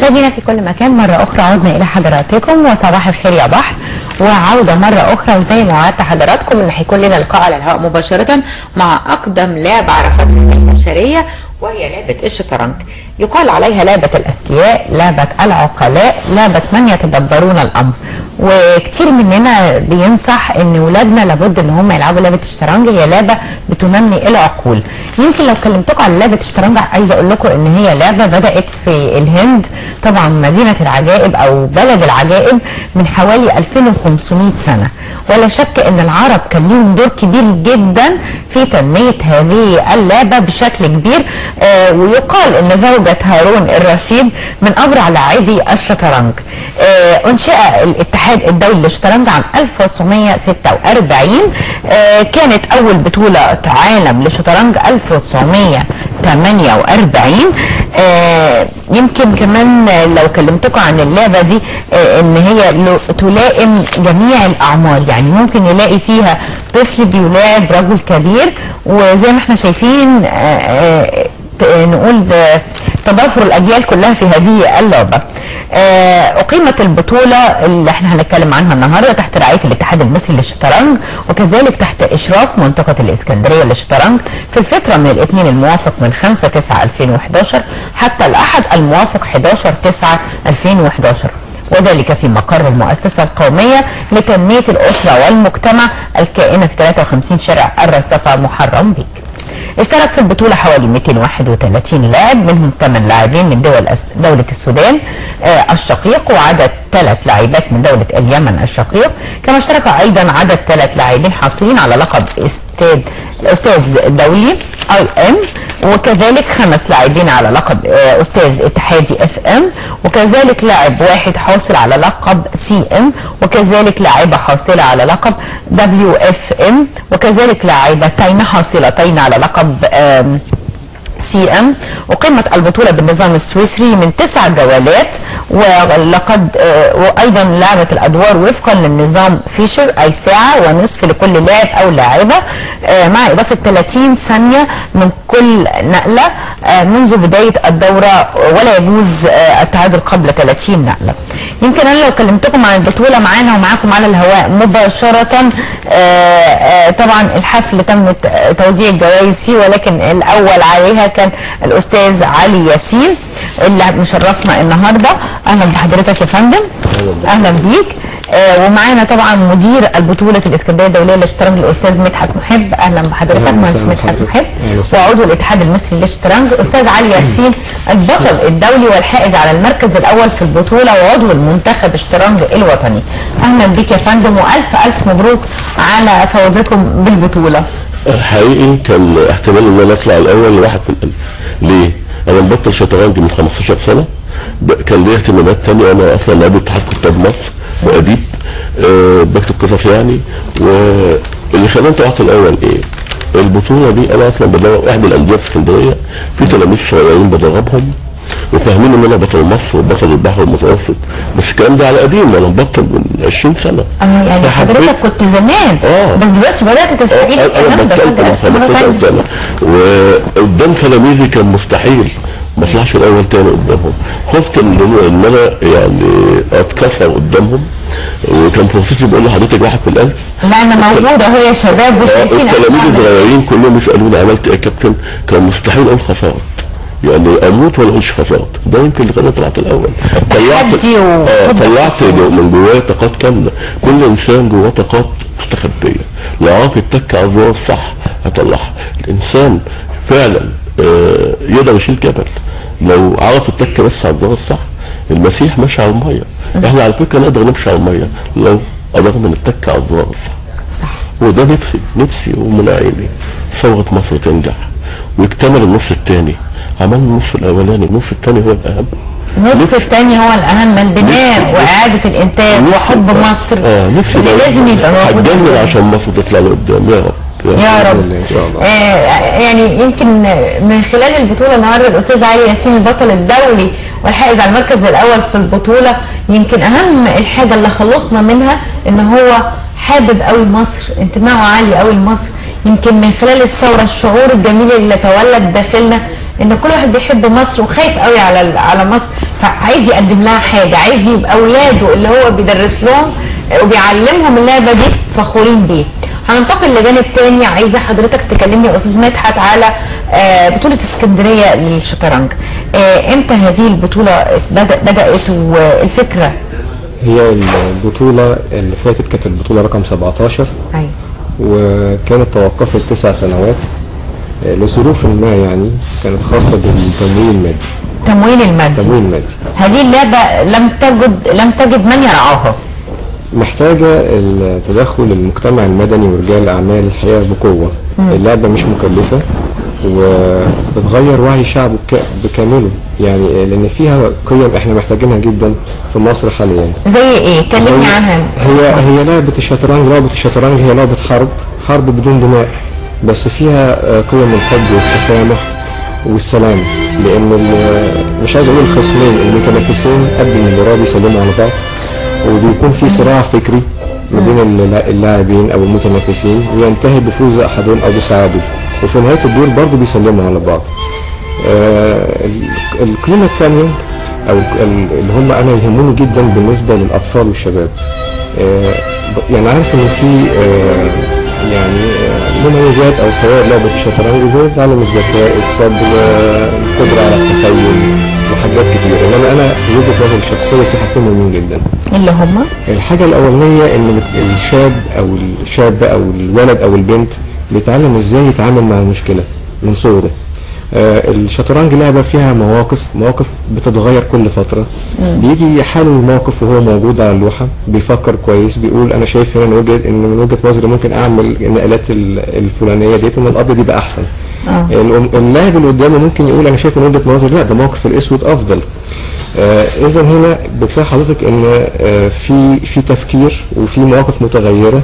مشاهدينا في كل مكان مرة أخرى عدنا إلى حضراتكم وصباح الخير يا بحر وعودة مرة أخرى وزي ما وعدت حضراتكم إن هيكون لنا لقاء على الهواء مباشرة مع أقدم لاعب عرفتها البشرية وهي لعبة الشطرنج يقال عليها لعبة الأذكياء لعبة العقلاء لعبة من يتدبرون الأمر وكتير مننا بينصح ان ولادنا لابد ان هم يلعبوا لعبه الشطرنج هي لعبه بتنمي العقول يمكن لو كلمتكم عن لعبه الشطرنج عايزه اقول لكم ان هي لعبه بدات في الهند طبعا مدينه العجائب او بلد العجائب من حوالي 2500 سنه ولا شك ان العرب كان ليهم دور كبير جدا في تنميه هذه اللعبه بشكل كبير آه ويقال ان زوجة هارون الرشيد من ابرع لاعبي الشطرنج آه انشئ الاتحاد الدولي للشطرنج عام 1946 آه كانت اول بطولة عالم للشطرنج 1948 آه يمكن كمان لو كلمتكم عن اللعبة دي آه ان هي تلائم جميع الاعمار يعني ممكن يلاقي فيها طفل بيلاعب رجل كبير وزي ما احنا شايفين آه نقول تضافر الاجيال كلها في هذه اللعبه. اقيمت البطوله اللي احنا هنتكلم عنها النهارده تحت رعايه الاتحاد المصري للشطرنج وكذلك تحت اشراف منطقه الاسكندريه للشطرنج في الفتره من الاثنين الموافق من 5 9 2011 حتى الاحد الموافق 11 9 2011 وذلك في مقر المؤسسة القومية لتنمية الأسرة والمجتمع الكائنة في 53 شارع الرصافة محرم بيك اشترك في البطولة حوالي 231 لاعب منهم 8 لاعبين من دول دولة السودان آه الشقيق وعدد ثلاث لاعبات من دولة اليمن الشقيق كما اشترك أيضا عدد ثلاث لاعبين حاصلين على لقب استاذ الأستاذ الدولي اي ام وكذلك خمس لاعبين على لقب آه أستاذ اتحادي اف ام وكذلك لاعب واحد حاصل على لقب سي ام وكذلك لاعبة حاصلة على لقب دبليو اف ام وكذلك لاعبتين حاصلتين على لقب سي ام أقيمت البطولة بالنظام السويسري من تسع جولات ولقد وأيضا لعبت الأدوار وفقا للنظام فيشر أي ساعة ونصف لكل لاعب أو لاعبة مع إضافة 30 ثانية من كل نقلة منذ بداية الدورة ولا يجوز التعادل قبل 30 نقلة يمكن أنا لو كلمتكم عن البطولة معانا ومعاكم على الهواء مباشرة طبعا الحفل تم توزيع الجوائز فيه ولكن الأول عليها كان الاستاذ علي ياسين اللي مشرفنا النهارده اهلا بحضرتك يا فندم اهلا بيك آه ومعانا طبعا مدير البطوله الاسكندريه الدوليه للشطرنج الاستاذ مدحت محب اهلا بحضرتك مهندس مدحت محب وعضو الاتحاد المصري للشطرنج استاذ علي ياسين البطل الدولي والحائز على المركز الاول في البطوله وعضو المنتخب الشطرنج الوطني اهلا بك يا فندم والف الف مبروك على فوزكم بالبطوله حقيقي كان احتمال ان انا اطلع الاول لواحد في الالف ليه؟ انا مبطل شطرنج من 15 سنه كان لي اهتمامات تانية انا اصلا لعبت اتحاد كتاب مصر واديب أه بكتب قصص يعني واللي خلاني طلعت الاول ايه؟ البطوله دي انا اصلا بدرب احدى الانديه في اسكندريه في تلاميذ صغيرين بدربهم وفاهمين ان انا بطل مصر وبطل البحر المتوسط بس الكلام ده على قديم انا مبطل من 20 سنه اه يعني حضرتك كنت زمان اه بس دلوقتي بدات تستعيد انا بطلت من 15 سنه وقدام تلاميذي كان مستحيل ما اطلعش الاول تاني قدامهم خفت ان ان انا يعني اتكسر قدامهم وكان فرصتي بقول لحضرتك واحد في الالف لا انا موجوده اهو يا شباب وشايفين التلاميذ الصغيرين كلهم يسالوني عملت ايه يا كابتن كان مستحيل اقول خسرت يعني اموت ولا اقولش خسرت ده يمكن اللي خلاني طلعت الاول طلعت آه طلعت من جوايا طاقات كامله كل انسان جواه طاقات مستخبيه لو عرف يتك على الزرار الصح هيطلعها الانسان فعلا آه يقدر يشيل جبل لو عرف يتك بس على الزرار الصح المسيح ماشي على الميه احنا على فكره نقدر نمشي على الميه لو قدرنا نتك على الزرار الصح صح وده نفسي نفسي ومن عيني ثوره مصر تنجح ويكتمل النص الثاني عملنا النص الاولاني النص الثاني هو الاهم النص الثاني هو الاهم البناء واعاده الانتاج وحب مصر اه نفسي اللي لازم يبقى موجود هتجنن عشان مصر تطلع لقدام يا رب يا رب ان شاء الله آه يعني يمكن من خلال البطوله النهارده الاستاذ علي ياسين البطل الدولي والحائز على المركز الاول في البطوله يمكن اهم الحاجه اللي خلصنا منها ان هو حابب قوي مصر انتمائه عالي قوي لمصر يمكن من خلال الثوره الشعور الجميل اللي تولد داخلنا ان كل واحد بيحب مصر وخايف قوي على على مصر فعايز يقدم لها حاجه عايز يبقى اولاده اللي هو بيدرس لهم وبيعلمهم اللعبه دي فخورين بيه هننتقل لجانب تاني عايزه حضرتك تكلمني يا استاذ مدحت على آه، بطوله اسكندريه للشطرنج آه، امتى هذه البطوله بدأ بدات والفكره هي البطولة اللي فاتت كانت البطولة رقم 17 ايوه وكانت توقفت تسع سنوات آه، لظروف ما يعني كانت خاصة بالتمويل المادي تمويل المادي التمويل المادي هذه اللعبه لم تجد لم تجد من يرعاها محتاجة التدخل المجتمع المدني ورجال الأعمال الحقيقة بقوة اللعبة مش مكلفة وبتغير وعي الشعب بك- بكامله يعني لأن فيها قيم احنا محتاجينها جدا في مصر حاليا زي ايه كلمني زي- عنها هي هي لعبة الشطرنج لعبة الشطرنج هي لعبة حرب حرب بدون دماء بس فيها آه، قيم الحب والتسامح والسلام لأن ال- مش عايز أقول الخصمين المتنافسين قبل المباراة بيسلموا على بعض وبيكون في صراع فكري ما بين الل- اللاعبين أو المتنافسين وينتهي بفوز أحدهم أو بالتعادل وفي نهاية الدور برضه بيسلموا على بعض آه، ال- القيمة الثانية أو ال- اللي هم أنا يهموني جدا بالنسبة للأطفال والشباب آه، ب- يعني عارف إن في آه، يعني آه، مميزات أو فوائد لعبة الشطرنج زي تعلم الذكاء الصبر آه، القدرة على التخيل وحاجات كتير إنما أنا في وجهة نظري الشخصية في حاجتين مهمين جدا اللي هم الحاجة الأولانية إن الشاب أو الشاب أو الولد أو البنت بيتعلم إزاي يتعامل مع المشكلة من صغره. آه الشطرنج لعبة فيها مواقف مواقف بتتغير كل فترة بيجي يحلل الموقف وهو موجود على اللوحة بيفكر كويس بيقول أنا شايف هنا من وجهة إن من وجهة نظري ممكن أعمل النقلات ال- الفلانية ديت إن الأبيض يبقى أحسن. آه. الأم- اللاعب اللي قدامه ممكن يقول أنا شايف من وجهة نظري لا ده موقف الأسود أفضل. آه، اذا هنا بتلاقي حضرتك ان آه، في في تفكير وفي مواقف متغيره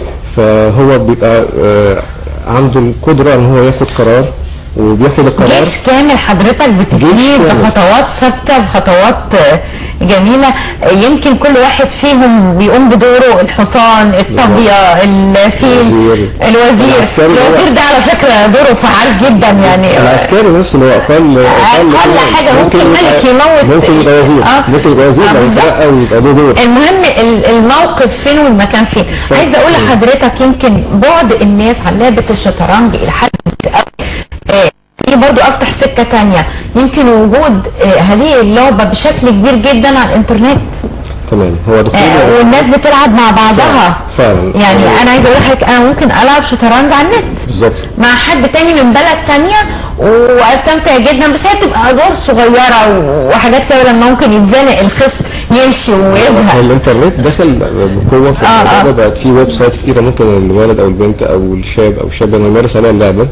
فهو بيبقى آه، عنده القدره ان هو ياخد قرار وبياخد القرار جيش كامل حضرتك بتبنيه جيش كامل. بخطوات ثابته بخطوات آه، جميله آه، يمكن كل واحد فيهم بيقوم بدوره الحصان الطابيه الفيل الوزير. الوزير العسكري ده الوزير ده على فكره دوره فعال جدا يعني العسكري نفسه اللي هو اقل أقل حاجة ممكن يبقى- ملك يموت- ممكن يبقى وزير آه. ممكن يبقى وزير آه، لو بالظبط. اترقى ويبقى له دور المهم ال- الموقف فين والمكان فين عايزه اقول لحضرتك يمكن بعد الناس عن لعبه الشطرنج الى حد قوي آه، خليني برضو افتح سكه تانية يمكن وجود آه، هذه اللعبه بشكل كبير جدا على الانترنت تمام هو دخول آه، والناس بتلعب مع بعضها فعلا يعني انا عايزه اقول لحضرتك انا ممكن العب شطرنج على النت بالظبط مع حد تاني من بلد تانية واستمتع جدا بس هي بتبقى ادوار صغيره وحاجات كده لما ممكن يتزنق الخصم يمشي ويزهق الانترنت دخل بقوه في آه، الموضوع آه. ده بقت في ويب سايتس كتيره ممكن الولد او البنت او الشاب او الشابه انه يمارس عليها اللعبه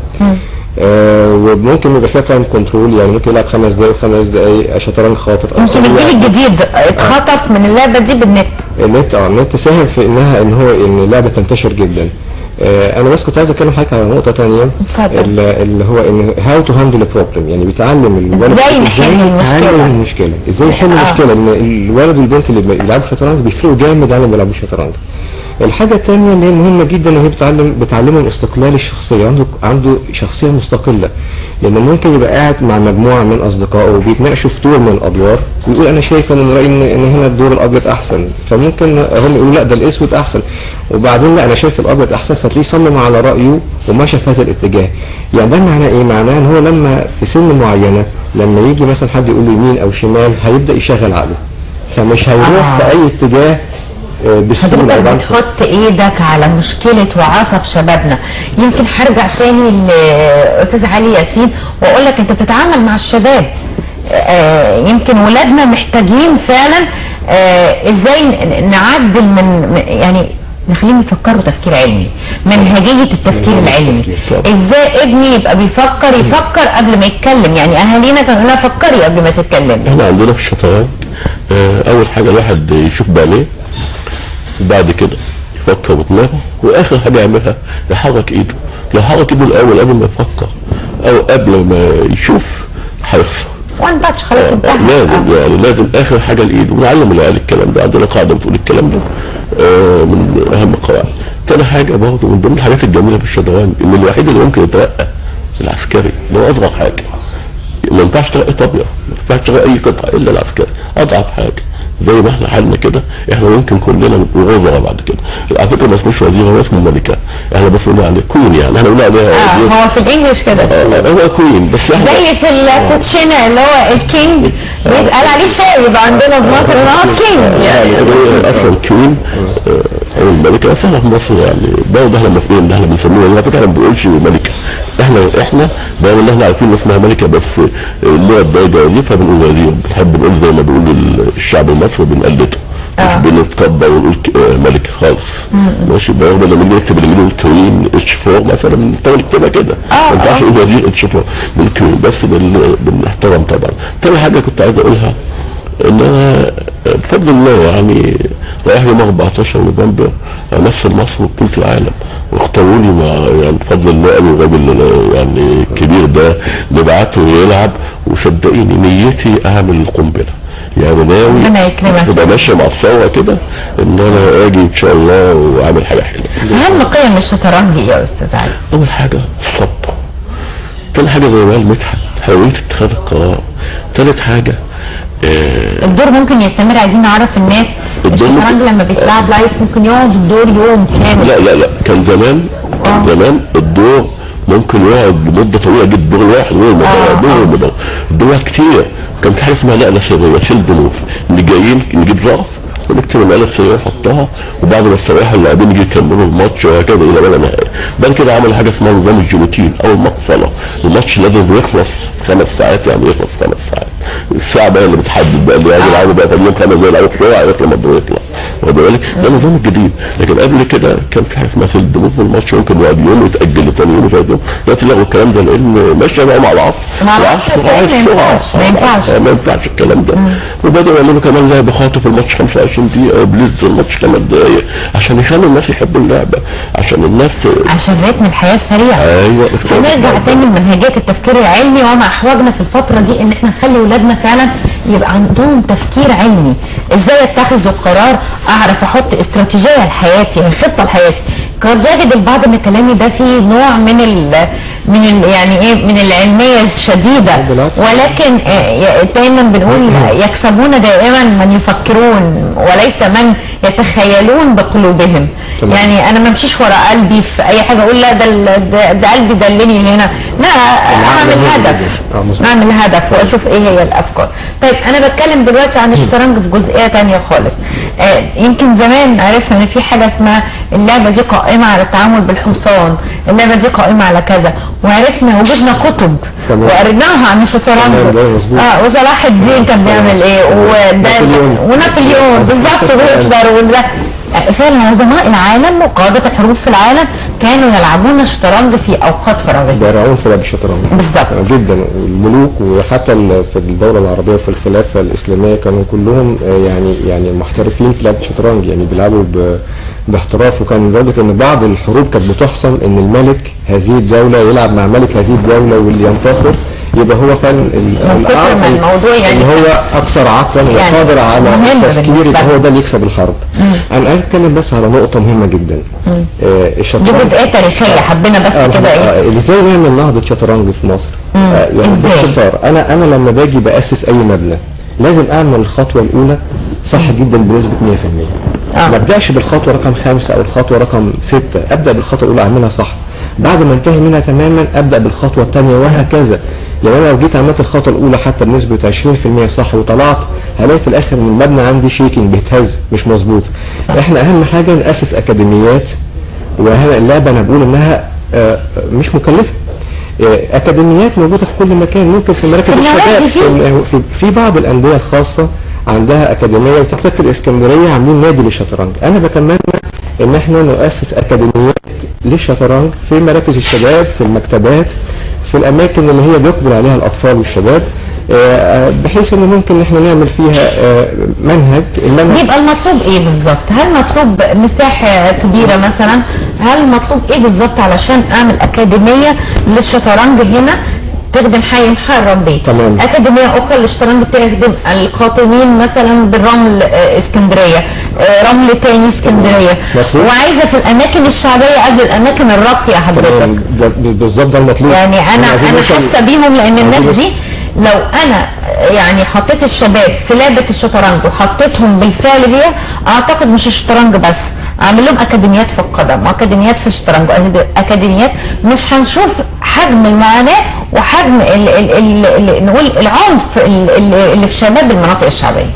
آه وممكن يبقى فيها تايم كنترول يعني ممكن يلعب خمس دقائق خمس دقائق شطرنج خاطف أو يمكن سريع. الجيل الجديد اتخطف من اللعبه دي بالنت النت اه النت ساهم في انها ان هو ان اللعبه تنتشر جدا آه انا بس كنت عايز اتكلم حضرتك على نقطه ثانيه اتفضل. اللي هو ان هاو تو هاندل بروبلم يعني بيتعلم الولد إزاي نحل المشكلة. يتعامل مع المشكله ازاي يحل آه. المشكله ان الولد والبنت اللي بيلعبوا شطرنج بيفرقوا جامد عن اللي بيلعبوا شطرنج الحاجة الثانية اللي هي مهمة جدا ان هي بتعلم بتعلمه الاستقلال الشخصية عنده عنده شخصية مستقلة لأنه ممكن يبقى قاعد مع مجموعة من أصدقائه وبيتناقشوا في دور من الأدوار ويقول أنا شايف إن رأيي إن إن هنا الدور الأبيض أحسن فممكن هم يقولوا لا ده الأسود أحسن وبعدين لا أنا شايف الأبيض أحسن فتلاقيه صمم على رأيه وماشى في هذا الاتجاه يعني ده معناه إيه؟ معناه إن هو لما في سن معينة لما يجي مثلا حد يقول له يمين أو شمال هيبدأ يشغل عقله فمش هيروح آه. في أي اتجاه آه، بسهولة حضرتك وبعنف. بتحط ايدك على مشكله وعصب شبابنا يمكن هرجع تاني لاستاذ علي ياسين واقول لك انت بتتعامل مع الشباب آه، يمكن ولادنا محتاجين فعلا آه، ازاي ن- نعدل من من- يعني نخليهم يفكروا تفكير علمي منهجيه التفكير العلمي طبعا. ازاي ابني يبقى بيفكر يفكر قبل ما يتكلم يعني اهالينا كانوا يقولوا لها فكري قبل ما تتكلمي احنا عندنا في الشطرنج آه، اول حاجه الواحد يشوف بعينيه وبعد كده يفكر بدماغه واخر حاجه يعملها يحرك ايده لو حرك ايده الاول قبل ما يفكر او قبل ما يشوف هيخسر وان تاتش خلاص آه، انتهى لازم يعني لازم اخر حاجه الايد ونعلم العيال الكلام ده عندنا قاعده بتقول الكلام ده آه، من اهم القواعد تاني حاجه برضه من ضمن الحاجات الجميله في الشطرنج ان الوحيد اللي ممكن يترقى العسكري اللي هو اصغر حاجه ما ينفعش تلاقي طابيه ما ينفعش تلاقي اي قطعه الا العسكري اضعف حاجه زي ما احنا حالنا كده احنا ممكن كلنا نبقى وزراء بعد كده على فكره ما اسموش وزير هو اسمه ملكه احنا بس بنقول عليه كوين يعني احنا بنقول عليها اه هو في الانجليش كده آه، هو كوين بس احنا زي في الكوتشينه اللي هو الكينج بيتقال عليه شايب عندنا في مصر ان هو كينج يعني يعني هي اصلا كوين آه، او الملكه بس احنا في مصر يعني برضه احنا موافقين ان احنا بنسميها على فكره احنا ما بنقولش ملكه احنا احنا برغم ان احنا عارفين ان اسمها ملكه بس اللي هو الدرجه وظيفه فبنقول وزير بنحب نقول زي ما بيقول الشعب المصري بنقلده مش آه. بنتكبر ونقول ك- آه، ملك خالص ماشي برغم لما نيجي نكتب اللي بنقول كوين اتش 4 مثلا بنضطر نكتبها كده آه، ما ينفعش آه. نقول وزير اتش 4 بنقول كوين بس بن- بنحترم طبعا تاني حاجه كنت عايز اقولها ان انا بفضل الله يعني رايح يوم 14 نوفمبر امثل مصر بطوله العالم واختاروني مع يعني بفضل الله قالوا الراجل يعني الكبير ده نبعته يلعب وصدقيني نيتي اعمل القنبله يعني ناوي ربنا يكرمك. تبقى ماشي مع الثوره كده ان انا اجي ان شاء الله واعمل حاجه حلوه اهم قيم الشطرنج إيه يا استاذ علي اول حاجه الصبر تاني حاجه زي ما قال مدحت حريه اتخاذ القرار تالت حاجه آه الدور ممكن يستمر عايزين نعرف الناس الدور الشطرنج ممكن- لما بيتلعب لايف ممكن يقعد الدور يوم كامل لا لا لا كان زمان كان زمان الدور ممكن يقعد لمده طويله جدا الدور الواحد دور آه، دور دور الدور كتير كان في حاجه اسمها نقله سريه سيل دموف جايين نجيب ظرف ونكتب النقله السريه نحطها وبعد ما استريحوا اللاعبين يجي يكملوا الماتش وهكذا الى ما لا نهايه بعد كده عمل حاجه اسمها نظام الجيلوتين اول ما فصله الماتش لازم يخلص في خمس ساعات يعني يخلص في خمس ساعات الساعه بقى اللي بتحدد بقى اللي عايز يلعبوا بقى في اليوم خمس دقايق يلعبوا بسرعه يطلع مبروك يطلع واخد بالك ده النظام الجديد لكن قبل كده كان في حاجه اسمها سيل دموف الماتش ممكن يقعد يوم ويتاجل لتاني يوم وثالث يوم دلوقتي لغوا الكلام ده لان ماشيه بقى مع العصر مع العصر عايز صحيح، ما ينفعش، سرعة. ما ينفعش. آه، ما ينفعش الكلام ده وبداوا يعملوا كمان لعبه خاطف في الماتش 25 دقيقه بليتز الماتش خمس دقائق عشان يخلوا الناس يحبوا اللعبه عشان الناس عشان رتم الحياه السريع ايوه هنرجع تاني لمنهجية التفكير العلمي وما احوجنا في الفترة دي ان احنا نخلي ولادنا فعلا يبقى عندهم تفكير علمي ازاي اتخذ القرار اعرف احط استراتيجية لحياتي خطة لحياتي قد يجد البعض ان كلامي ده فيه نوع من ال من ال يعني ايه من العلمية الشديدة بالعكس. ولكن آه، دايما بنقول يكسبون دائما من يفكرون وليس من يتخيلون بقلوبهم تمام. يعني انا ما امشيش ورا قلبي في اي حاجه اقول لا ده ال- ده, ده قلبي دلني هنا لا اعمل مهم هدف جداً. آه، مظبوط. اعمل هدف واشوف ايه هي الافكار طيب انا بتكلم دلوقتي عن الشطرنج في جزئيه تانية خالص آه يمكن زمان عرفنا ان في حاجه اسمها اللعبه دي قائمه على التعامل بالحصان اللعبه دي قائمه على كذا وعرفنا وجدنا كتب تمام. وقريناها عن تمام، الشطرنج ده مظبوط. اه وصلاح الدين كان بيعمل ايه وده نابليون. ونابليون بالظبط وهتلر وده فعلا عظماء العالم وقادة الحروب في العالم كانوا يلعبون الشطرنج في اوقات فراغهم بارعون في لعب الشطرنج بالظبط. جدا الملوك وحتى ال- في الدوله العربيه وفي الخلافه الاسلاميه كانوا كلهم آه، يعني يعني محترفين في لعب الشطرنج يعني بيلعبوا ب- باحتراف وكان لدرجه ان بعض الحروب كانت بتحسم ان الملك هذه الدوله يلعب مع ملك هذه الدوله واللي ينتصر يبقى هو فعلا ال- من كتر الأعظم ما الموضوع يعني ان هو اكثر عقلا يعني وقادر على مهم التفكير بالنسبة يبقى له. هو ده اللي يكسب الحرب انا عايز اتكلم بس على نقطه مهمه جدا آه، دي الشطرنج جزئيه تاريخيه حبينا بس آه، كده ايه آه، ازاي نعمل نهضه شطرنج في مصر؟ آه، يعني إزاي؟ باختصار انا انا لما باجي باسس اي مبنى لازم اعمل الخطوه الاولى صح جدا بنسبه 100% آه. ما ابداش بالخطوه رقم خمسه او الخطوه رقم سته ابدا بالخطوه الاولى اعملها صح بعد ما انتهي منها تماما ابدا بالخطوه الثانيه وهكذا يعني انا لو جيت عملت الخطوه الاولى حتى بنسبه 20% صح وطلعت هلاقي في الاخر ان المبنى عندي شيكينج بيتهز مش مظبوط صح. احنا اهم حاجه ناسس اكاديميات وهنا اللعبه انا بقول انها آه، مش مكلفه آه، اكاديميات موجوده في كل مكان ممكن في مراكز في النوادي الشباب في- في, في, في بعض الانديه الخاصه عندها اكاديميه وتكتك الاسكندريه عاملين نادي للشطرنج انا بتمنى ان احنا نؤسس اكاديميات للشطرنج في مراكز الشباب في المكتبات في الاماكن اللي هي بيقبل عليها الاطفال والشباب آه، بحيث ان ممكن احنا نعمل فيها آه، منهج المنهج بيبقى المطلوب ايه بالظبط هل مطلوب مساحه كبيره مثلا هل مطلوب ايه بالظبط علشان اعمل اكاديميه للشطرنج هنا تخدم حي محرم بيه تمام. اكاديميه اخرى للشطرنج تخدم القاطنين مثلا بالرمل آه، اسكندريه آه، رمل تاني اسكندريه مفهوم. وعايزه في الاماكن الشعبيه قبل الاماكن الراقيه حضرتك تمام، ده- بالظبط ده المطلوب يعني انا عايزين انا نوصل- حاسه بيهم لان الناس عايزين دي لو انا يعني حطيت الشباب في لعبه الشطرنج وحطيتهم بالفعل فيها اعتقد مش الشطرنج بس اعمل لهم اكاديميات في القدم واكاديميات في الشطرنج اكاديميات مش هنشوف حجم المعاناه وحجم ال ال ال ال نقول العنف اللي في شباب المناطق الشعبيه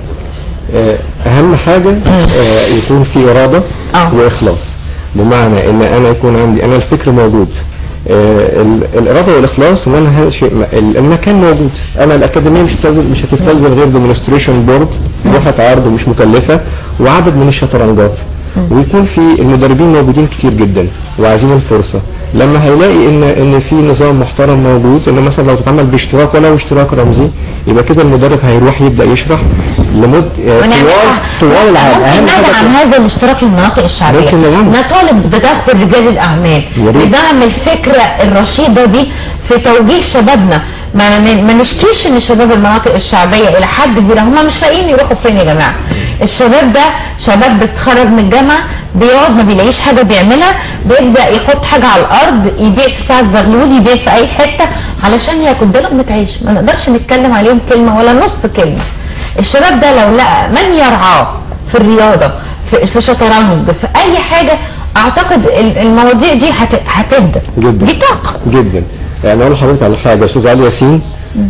اهم حاجه آه يكون في اراده آه. واخلاص بمعنى ان انا يكون عندي انا الفكر موجود آه الاراده والاخلاص ان انا شيء المكان موجود انا الاكاديميه مش هتستلزم مش هتستلزم غير ديمونستريشن بورد لوحه عرض ومش مكلفه وعدد من الشطرنجات ويكون في المدربين موجودين كتير جدا وعايزين الفرصه لما هيلاقي ان ان في نظام محترم موجود ان مثلا لو تتعمل باشتراك ولو اشتراك رمزي يبقى كده المدرب هيروح يبدا يشرح لمد طوال طوال العام اهم حاجه عن هذا الاشتراك للمناطق الشعبيه نطالب بتدخل رجال الاعمال لدعم الفكره الرشيده دي في توجيه شبابنا ما ما نشكيش ان شباب المناطق الشعبيه الى حد كبير هم مش لاقيين يروحوا فين يا جماعه الشباب ده شباب بيتخرج من الجامعه بيقعد ما بيلاقيش حاجه بيعملها بيبدا يحط حاجه على الارض يبيع في ساعه زغلول يبيع في اي حته علشان ياكل ده لقمه عيش ما نقدرش نتكلم عليهم كلمه ولا نص كلمه الشباب ده لو لقى من يرعاه في الرياضه في, في شطرنج في اي حاجه اعتقد المواضيع دي هتهدى جدا دي طاقه جدا يعني اقول لحضرتك على حاجه استاذ علي ياسين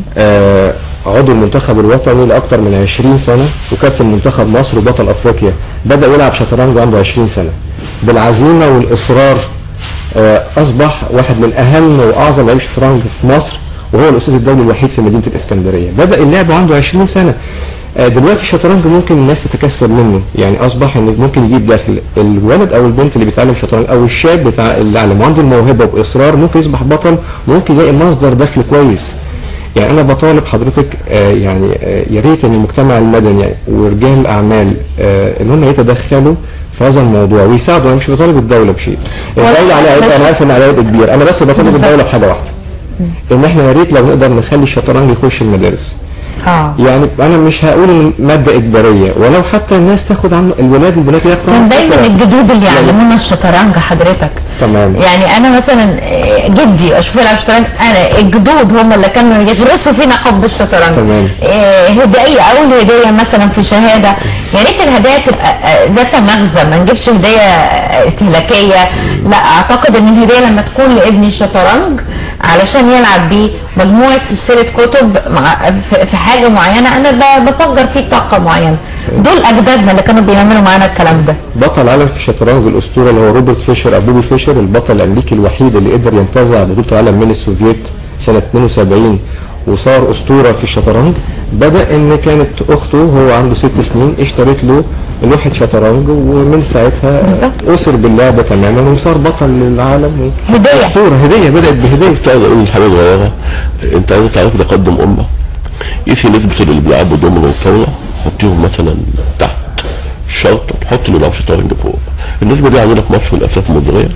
آه عضو المنتخب الوطني لاكثر من 20 سنه وكابتن منتخب مصر وبطل افريقيا بدا يلعب شطرنج عنده 20 سنه بالعزيمه والاصرار آه اصبح واحد من اهم واعظم لاعبي الشطرنج في مصر وهو الاستاذ الدولي الوحيد في مدينه الاسكندريه بدا اللعب عنده 20 سنه آه دلوقتي الشطرنج ممكن الناس تتكسب منه يعني اصبح ان ممكن يجيب دخل الولد او البنت اللي بيتعلم شطرنج او الشاب بتاع اللي علم عنده الموهبه باصرار ممكن يصبح بطل وممكن يلاقي مصدر دخل كويس يعني انا بطالب حضرتك آه يعني آه يا ريت ان المجتمع المدني ورجال الاعمال آه ان هم يتدخلوا في هذا الموضوع ويساعدوا انا مش بطالب الدوله بشيء الدوله عليها عبء انا عارف ان عليها عبء كبير انا بس بطالب الدوله بحاجه واحده ان احنا يا ريت لو نقدر نخلي الشطرنج يخش المدارس اه يعني انا مش هقول ان ماده اجباريه ولو حتى الناس تاخد عنه الولاد والبنات ياخدوا كان دايما الجدود اللي يعلمونا الشطرنج حضرتك تمام يعني انا مثلا جدي اشوف يلعب شطرنج انا الجدود هم اللي كانوا يغرسوا فينا حب الشطرنج تمام هديه اول هديه مثلا في شهاده يا ريت الهدايا تبقى ذات مغزى ما نجيبش هديه استهلاكيه لا اعتقد ان الهديه لما تكون لابني شطرنج علشان يلعب بيه مجموعه سلسله كتب في حاجه معينه انا بفجر فيه طاقه معينه دول اجدادنا اللي كانوا بيعملوا معانا الكلام ده بطل عالم في الشطرنج الاسطوره اللي هو روبرت فيشر او بوبي فيشر البطل الامريكي الوحيد اللي قدر ينتزع بطوله العالم من السوفييت سنه 72 وصار اسطوره في الشطرنج بدا ان كانت اخته وهو عنده ست سنين اشترت له لوحه شطرنج ومن ساعتها اسر باللعبه تماما وصار بطل للعالم هديه اسطوره هديه بدات بهديه كنت عايز اقول لحاجه صغيره انت عايز تعرف تقدم امه قيسي نسبه اللي بيلعبوا دومينو والطاوله حطيهم مثلا تحت الشرطه تحط اللي بيلعب شطرنج فوق النسبه دي عندنا في مصر للاسف مزريه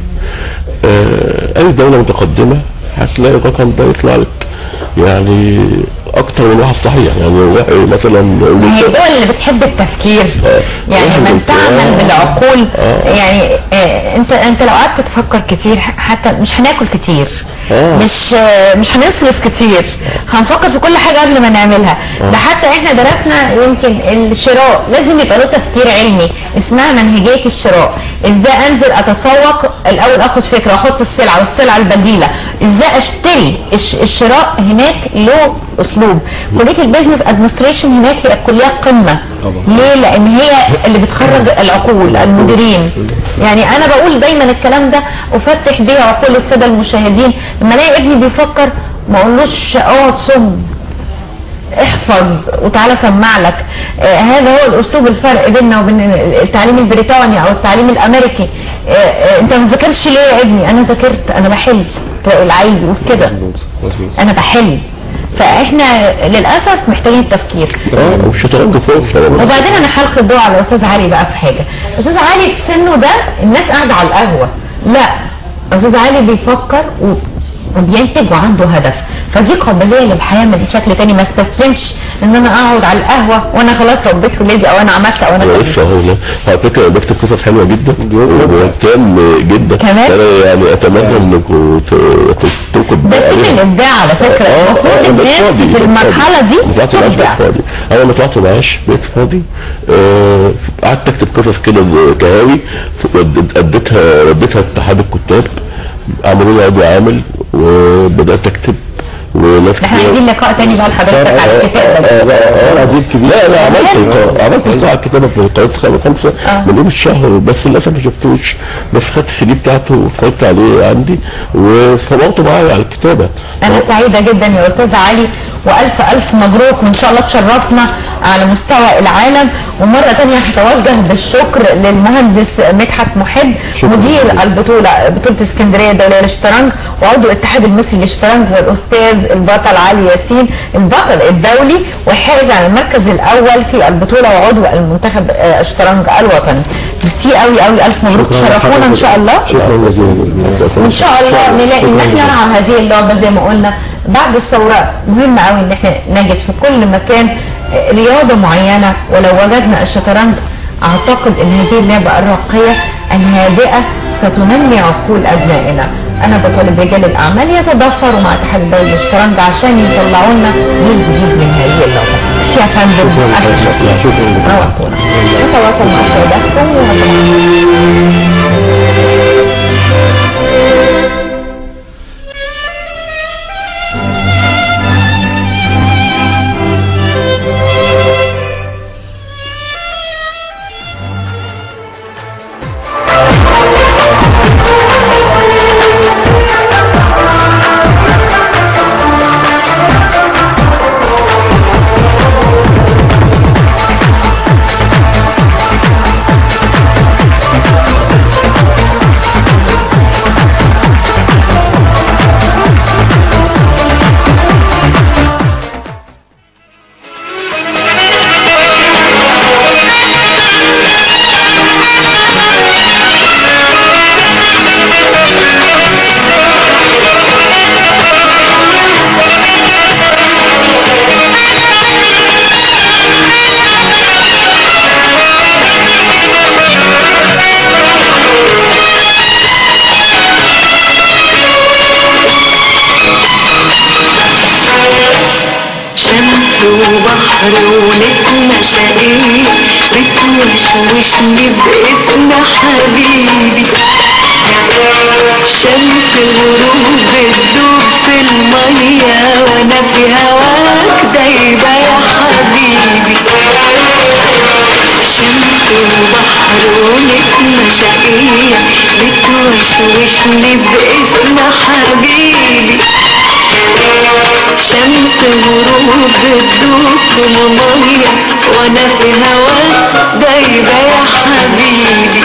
آه اي دوله متقدمه هتلاقي الرقم ده يطلع لك يعني اكتر من واحد صحيح يعني مثلا هي الدول اللي بتحب التفكير يعني من تعمل بالعقول يعني آه انت انت لو قعدت تفكر كتير حتى مش هناكل كتير مش آه مش هنصرف كتير هنفكر في كل حاجه قبل ما نعملها ده حتى احنا درسنا يمكن الشراء لازم يبقى له تفكير علمي اسمها منهجيه الشراء ازاي انزل اتسوق الاول اخد فكره واحط السلعه والسلعه البديله ازاي اشتري الشراء هناك له اسلوب كليه البيزنس ادمنستريشن هناك هي كليه قمه ليه لان هي اللي بتخرج العقول المديرين يعني انا بقول دايما الكلام ده افتح بيه عقول الساده المشاهدين لما الاقي ابني بيفكر ما اقولوش اقعد صم احفظ وتعالى سمع لك آه هذا هو الاسلوب الفرق بيننا وبين التعليم البريطاني او التعليم الامريكي آه آه انت ما ذاكرش ليه يا ابني انا ذاكرت انا بحل تلاقي العيل بيقول كده انا بحل فاحنا للاسف محتاجين التفكير اه والشطرنج فوق وبعدين انا هلقي الضوء على الاستاذ علي بقى في حاجه استاذ علي في سنه ده الناس قاعده على القهوه لا استاذ علي بيفكر و... وبينتج وعنده هدف فدي قابليه للحياه من شكل تاني ما استسلمش ان انا اقعد على القهوه وانا خلاص ربيت ولادي او انا عملت او انا لسه هو على فكره انا بكتب قصص حلوه جدا وبهتم جدا كمان؟ انا يعني اتمنى انكم تلقوا ده سن الابداع على فكره آه، المفروض آه، أنا الناس فاضي، في أنا المرحله فاضي. دي ما طلعتش معاش تبدع بيت فاضي انا ما طلعت معاش بيت فاضي آه، قعدت اكتب قصص كده كهاوي ود- اديتها رديتها اتحاد الكتاب عملوا لي عضو عامل وبدات اكتب وناس احنا كتير- عايزين لقاء تاني بقى لحضرتك على الكتاب آه، ده. آه، آه، عديد كبير لا لا عملت حلو. لقاء عملت لقاء على الكتابه في قناه خمسة خمسة من يوم الشهر بس للاسف ما شفتوش بس خدت السي دي بتاعته واتفرجت عليه عندي وصورته معايا على الكتابه انا سعيده جدا يا استاذ علي والف الف مبروك وان شاء الله تشرفنا على مستوى العالم ومره تانية هتوجه بالشكر للمهندس مدحت محب شكراً مدير جزيلاً. البطوله بطوله اسكندريه الدوليه للشطرنج وعضو الاتحاد المصري للشطرنج والاستاذ البطل علي ياسين البطل الدولي والحائز على المركز الاول في البطوله وعضو المنتخب آه، الشطرنج الوطني ميرسي قوي قوي الف مبروك تشرفونا ان شاء الله شكرا جزيلا باذن الله وان شاء الله نلاقي ان شكراً احنا جزيلاً. نرعى هذه اللعبه زي ما قلنا بعد الثوره مهم قوي ان احنا نجد في كل مكان رياضه معينه ولو وجدنا الشطرنج اعتقد ان هذه اللعبه الراقيه الهادئه ستنمي عقول ابنائنا انا بطالب رجال الاعمال يتضافروا مع اتحاد الدولي للشطرنج عشان يطلعوا لنا جيل جديد من هذه اللعبه بس يا فندم شكراً ألف جزيلاً. شكر شكراً جزيلاً. نورتونا نتواصل مع سيادتكم وصباح شمس وبحر ونسمة شقيق بتوشوشني باسم حبيبي شمس غروب بتدوب في المية وانا في هواك دايبة يا حبيبي شمس وبحر ونسمة شقية بتوشوشني باسم حبيبي شمس غروب بتدوب في المية وانا في هواك دايبة يا حبيبي